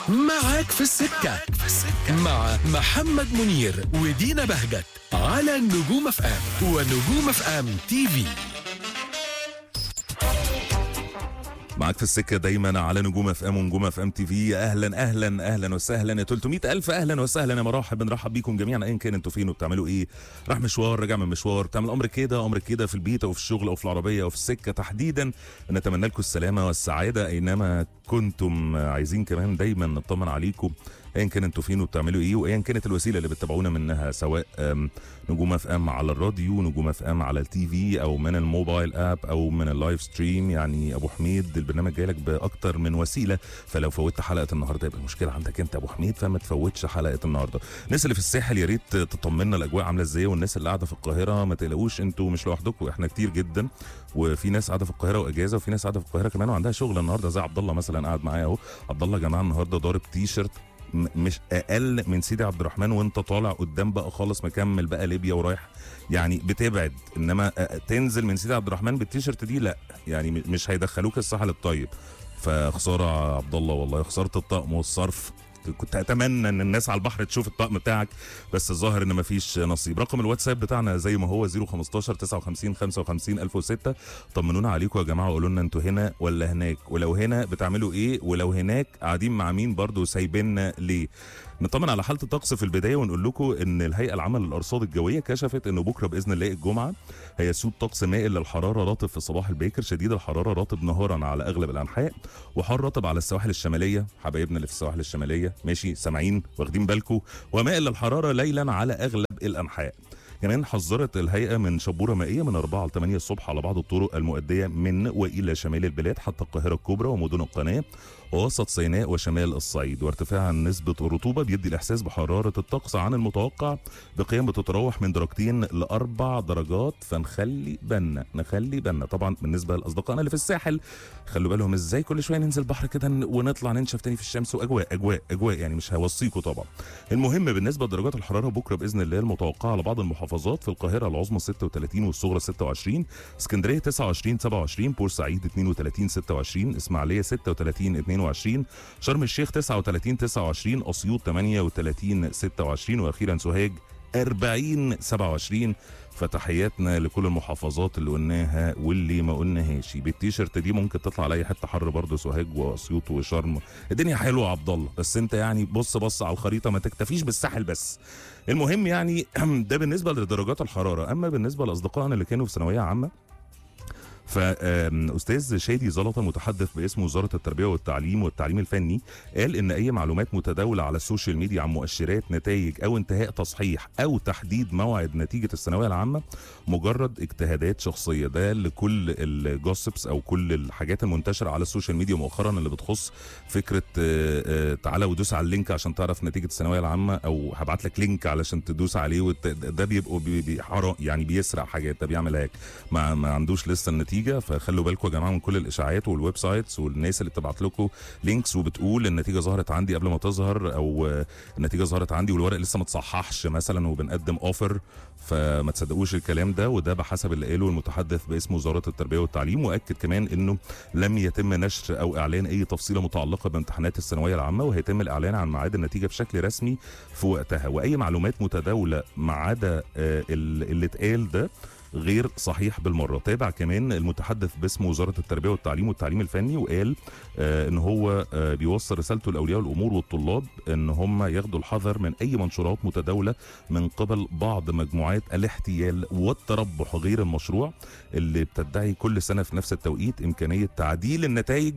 معاك في السكة مع محمد منير ودينا بهجت على نجوم اف ام ونجوم اف ام تي في معاك في السكه دايما على نجوم اف ام ونجوم اف ام تي في اهلا اهلا اهلا وسهلا يا 300 الف اهلا وسهلا يا مراحب بنرحب بيكم جميعا ايا كان انتوا فين وبتعملوا ايه راح مشوار راجع من مشوار بتعمل امر كده امر كده في البيت او في الشغل او في العربيه او في السكه تحديدا نتمنى لكم السلامه والسعاده اينما كنتم عايزين كمان دايما نطمن عليكم ايا كان انتوا فين وبتعملوا ايه وايا كانت الوسيله اللي بتتابعونا منها سواء أم، نجوم اف ام على الراديو نجوم اف ام على التي في او من الموبايل اب او من اللايف ستريم يعني ابو حميد البرنامج جاي لك باكتر من وسيله فلو فوتت حلقه النهارده يبقى المشكله عندك انت يا ابو حميد فما تفوتش حلقه النهارده الناس اللي في الساحل يا ريت تطمنا الاجواء عامله ازاي والناس اللي قاعده في القاهره ما تقلقوش انتوا مش لوحدكم احنا كتير جدا وفي ناس قاعده في القاهره واجازه وفي ناس قاعده في القاهره كمان وعندها شغل النهارده زي عبد الله مثلا قاعد معايا اهو عبد الله يا جماعه النهارده ضارب تي شيرت م- مش اقل من سيدي عبد الرحمن وانت طالع قدام بقى خالص مكمل بقى ليبيا ورايح يعني بتبعد انما أ- تنزل من سيدي عبد الرحمن بالتيشيرت دي لا يعني م- مش هيدخلوك الساحل الطيب فخساره عبد الله والله خساره الطقم والصرف كنت اتمنى ان الناس على البحر تشوف الطقم بتاعك بس الظاهر ان مفيش نصيب رقم الواتساب بتاعنا زي ما هو 015 59 55 1006 طمنونا عليكم يا جماعه وقولوا لنا انتوا هنا ولا هناك ولو هنا بتعملوا ايه ولو هناك قاعدين مع مين برضو سايبيننا ليه نطمن على حاله الطقس في البدايه ونقول لكم ان الهيئه العامه للارصاد الجويه كشفت انه بكره باذن الله الجمعه هيسود طقس مائل للحراره رطب في الصباح الباكر شديد الحراره رطب نهارا على اغلب الانحاء وحار رطب على السواحل الشماليه حبايبنا اللي في السواحل الشماليه ماشي سامعين واخدين بالكم ومائل للحراره ليلا على اغلب الانحاء كمان حذرت الهيئه من شبوره مائيه من 4 ل 8 الصبح على بعض الطرق المؤديه من والى شمال البلاد حتى القاهره الكبرى ومدن القناه ووسط سيناء وشمال الصعيد وارتفاع نسبه الرطوبه بيدي الاحساس بحراره الطقس عن المتوقع بقيم بتتراوح من درجتين لاربع درجات فنخلي بالنا نخلي بالنا طبعا بالنسبه لاصدقائنا اللي في الساحل خلوا بالهم ازاي كل شويه ننزل بحر كده ن- ونطلع ننشف تاني في الشمس واجواء اجواء اجواء يعني مش هوصيكوا طبعا المهم بالنسبه لدرجات الحراره بكره باذن الله المتوقعه على بعض المحافظات في القاهره العظمى 36 والصغرى 26 اسكندريه 29 27 بورسعيد 32 26 اسماعيليه 36 22 شرم الشيخ 39 29 اسيوط 38 26 واخيرا سوهاج 40 27 فتحياتنا لكل المحافظات اللي قلناها واللي ما قلناهاش بالتيشيرت دي ممكن تطلع على اي حته حر برضه سوهاج واسيوط وشرم الدنيا حلوه يا عبد الله بس انت يعني بص بص على الخريطه ما تكتفيش بالساحل بس المهم يعني ده بالنسبه لدرجات الحراره اما بالنسبه لاصدقائنا اللي كانوا في ثانويه عامه فاستاذ شادي زلطه متحدث باسم وزاره التربيه والتعليم والتعليم الفني قال ان اي معلومات متداوله على السوشيال ميديا عن مؤشرات نتائج او انتهاء تصحيح او تحديد موعد نتيجه الثانويه العامه مجرد اجتهادات شخصيه ده لكل الجوسبس او كل الحاجات المنتشره على السوشيال ميديا مؤخرا اللي بتخص فكره آه، آه، تعالى ودوس على اللينك عشان تعرف نتيجه الثانويه العامه او هبعت لك لينك علشان تدوس عليه وت... ده بيبقوا بي... بي... حرام يعني بيسرق حاجات ده بيعمل هيك ما, ما عندوش لسه النتيجه فخلوا بالكم يا جماعه من كل الاشاعات والويب سايتس والناس اللي بتبعت لكم لينكس وبتقول النتيجه ظهرت عندي قبل ما تظهر او آه، النتيجه ظهرت عندي والورق لسه ما اتصححش مثلا وبنقدم اوفر فما تصدقوش الكلام ده وده بحسب اللي قاله المتحدث باسم وزاره التربيه والتعليم واكد كمان انه لم يتم نشر او اعلان اي تفصيله متعلقه بامتحانات الثانويه العامه وهيتم الاعلان عن ميعاد النتيجه بشكل رسمي في وقتها واي معلومات متداوله ما عدا آه، ال- اللي اتقال ده غير صحيح بالمره تابع كمان المتحدث باسم وزاره التربيه والتعليم والتعليم الفني وقال آه ان هو آه بيوصل رسالته لاولياء الامور والطلاب ان هم ياخدوا الحذر من اي منشورات متداوله من قبل بعض مجموعات الاحتيال والتربح غير المشروع اللي بتدعي كل سنه في نفس التوقيت امكانيه تعديل النتائج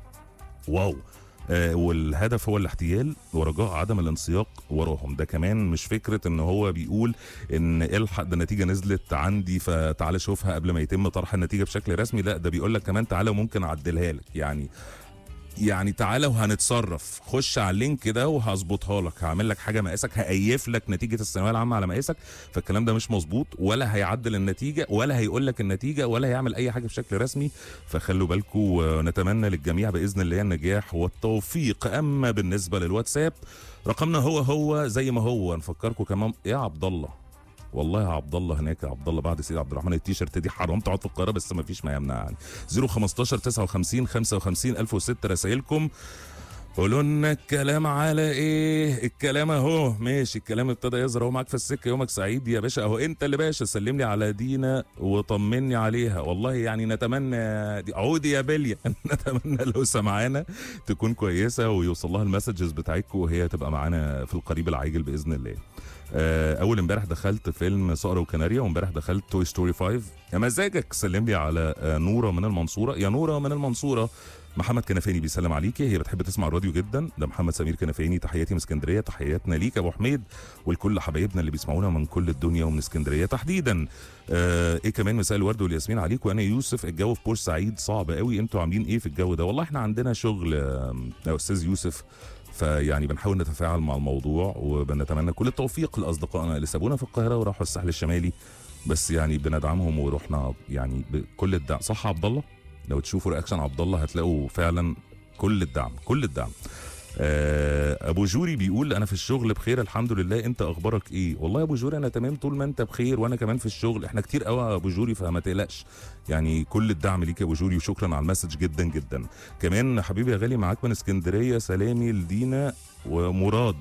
واو آه، والهدف هو الاحتيال ورجاء عدم الانسياق وراهم ده كمان مش فكره ان هو بيقول ان الحق ده النتيجه نزلت عندي فتعالى شوفها قبل ما يتم طرح النتيجه بشكل رسمي لا ده بيقول لك كمان تعالى ممكن اعدلها لك يعني يعني تعالى وهنتصرف خش على اللينك ده وهظبطها لك هعمل لك حاجه مقاسك هقيف لك نتيجه الثانويه العامه على مقاسك فالكلام ده مش مظبوط ولا هيعدل النتيجه ولا هيقول لك النتيجه ولا هيعمل اي حاجه بشكل رسمي فخلوا بالكم ونتمنى للجميع باذن الله النجاح والتوفيق اما بالنسبه للواتساب رقمنا هو هو زي ما هو نفكركم كمان يا عبد الله والله يا عبد الله هناك يا عبد الله بعد سيد عبد الرحمن التيشيرت دي حرام تقعد في القاهره بس ما فيش ما يمنع يعني 015 59 55 1006 رسائلكم قولوا لنا الكلام على ايه الكلام اهو ماشي الكلام ابتدى يظهر اهو معاك في السكه يومك سعيد يا باشا اهو انت اللي باشا سلم لي على دينا وطمني عليها والله يعني نتمنى دي عودي يا بليا نتمنى لو سمعانا تكون كويسه ويوصل لها المسجز بتاعتكم وهي تبقى معانا في القريب العاجل باذن الله آه، اول امبارح دخلت فيلم صقر وكناريا وامبارح دخلت توي ستوري 5 يا مزاجك سلم لي على آه، نوره من المنصوره يا نوره من المنصوره محمد كنفاني بيسلم عليكي هي بتحب تسمع الراديو جدا ده محمد سمير كنفاني تحياتي من اسكندريه تحياتنا ليك يا ابو حميد ولكل حبايبنا اللي بيسمعونا من كل الدنيا ومن اسكندريه تحديدا آه ايه كمان مساء الورد والياسمين عليك وانا يوسف الجو في بورسعيد صعب قوي انتوا عاملين ايه في الجو ده والله احنا عندنا شغل آه، يا استاذ يوسف فيعني بنحاول نتفاعل مع الموضوع وبنتمنى كل التوفيق لاصدقائنا اللي سابونا في القاهره وراحوا الساحل الشمالي بس يعني بندعمهم ورحنا يعني بكل الدعم صح عبد الله لو تشوفوا رياكشن عبد الله هتلاقوا فعلا كل الدعم كل الدعم آه، ابو جوري بيقول انا في الشغل بخير الحمد لله انت اخبارك ايه والله يا ابو جوري انا تمام طول ما انت بخير وانا كمان في الشغل احنا كتير قوي يا ابو جوري فما تقلقش يعني كل الدعم ليك يا ابو جوري وشكرا على المسج جدا جدا كمان حبيبي يا غالي معاك من اسكندريه سلامي لدينا ومراد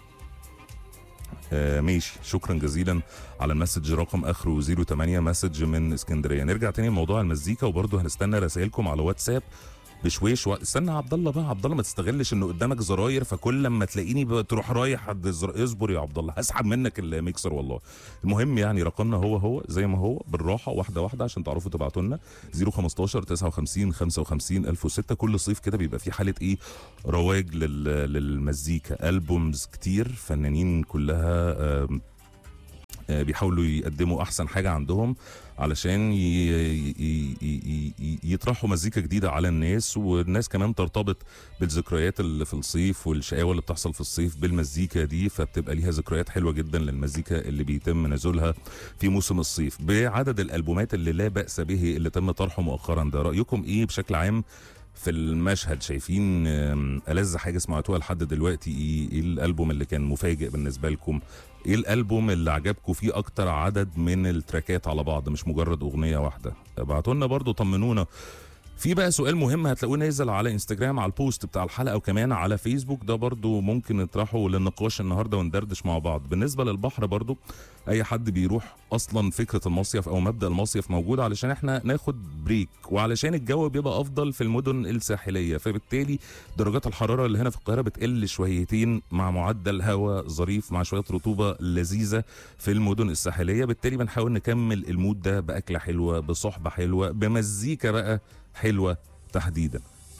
آه ماشي شكرا جزيلا على المسج رقم اخره 08 مسج من اسكندريه نرجع تاني لموضوع المزيكا وبرضه هنستنى رسائلكم على واتساب بشويش و... استنى يا عبد الله بقى عبد الله ما تستغلش انه قدامك زراير فكل لما تلاقيني بقى تروح رايح عند الزر... اصبر يا عبد الله هسحب منك الميكسر والله المهم يعني رقمنا هو هو زي ما هو بالراحه واحده واحده عشان تعرفوا تبعتوا لنا 015 59 55 1006 كل صيف كده بيبقى في حاله ايه رواج لل... للمزيكا البومز كتير فنانين كلها آم، آه، بيحاولوا يقدموا احسن حاجه عندهم علشان ي... ي... ي... ي... يطرحوا مزيكا جديده على الناس والناس كمان ترتبط بالذكريات اللي في الصيف والشقاوه اللي بتحصل في الصيف بالمزيكا دي فبتبقى ليها ذكريات حلوه جدا للمزيكا اللي بيتم نزولها في موسم الصيف بعدد الالبومات اللي لا باس به اللي تم طرحه مؤخرا ده رايكم ايه بشكل عام في المشهد شايفين آم، ألذ حاجة سمعتوها لحد دلوقتي ايه ايه الألبوم اللي كان مفاجئ بالنسبة لكم ايه الألبوم اللي عجبكم فيه أكتر عدد من التراكات على بعض مش مجرد أغنية واحدة ابعتوا لنا برضو طمنونا في بقى سؤال مهم هتلاقوه نازل على انستجرام على البوست بتاع الحلقه وكمان على فيسبوك ده برضو ممكن نطرحه للنقاش النهارده وندردش مع بعض بالنسبه للبحر برضو اي حد بيروح اصلا فكره المصيف او مبدا المصيف موجود علشان احنا ناخد بريك وعلشان الجو بيبقى افضل في المدن الساحليه فبالتالي درجات الحراره اللي هنا في القاهره بتقل شويتين مع معدل هواء ظريف مع شويه رطوبه لذيذه في المدن الساحليه بالتالي بنحاول نكمل المود ده باكله حلوه بصحبه حلوه بمزيكا بقى حلوه تحديدا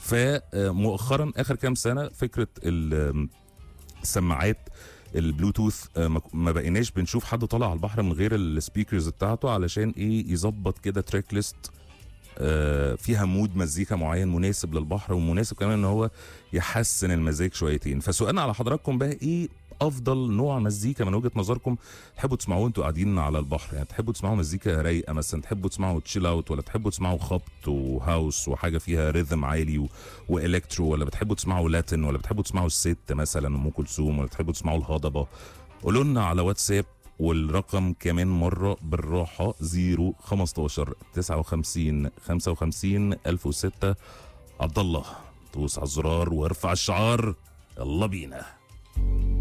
فمؤخرا اخر كام سنه فكره ال- السماعات البلوتوث آه، ما- ما بقيناش بنشوف حد طالع على البحر من غير السبيكرز بتاعته علشان ايه يظبط كده تراك ليست آه، فيها مود مزيكا معين مناسب للبحر ومناسب كمان ان هو يحسن المزاج شويتين فسؤالنا على حضراتكم بقى ايه افضل نوع مزيكا من وجهه نظركم تحبوا تسمعوه انتوا قاعدين على البحر يعني تحبوا تسمعوا مزيكا رايقه مثلا تحبوا تسمعوا تشيل اوت ولا تحبوا تسمعوا خبط وهاوس وحاجه فيها ريذم عالي و... والكترو ولا بتحبوا تسمعوا لاتن ولا بتحبوا تسمعوا الست مثلا ام كلثوم ولا بتحبوا تسمعوا الهضبه قولوا لنا على واتساب والرقم كمان مرة بالراحة 0 15 59 55 1006 عبد الله دوس على الزرار وارفع الشعار يلا بينا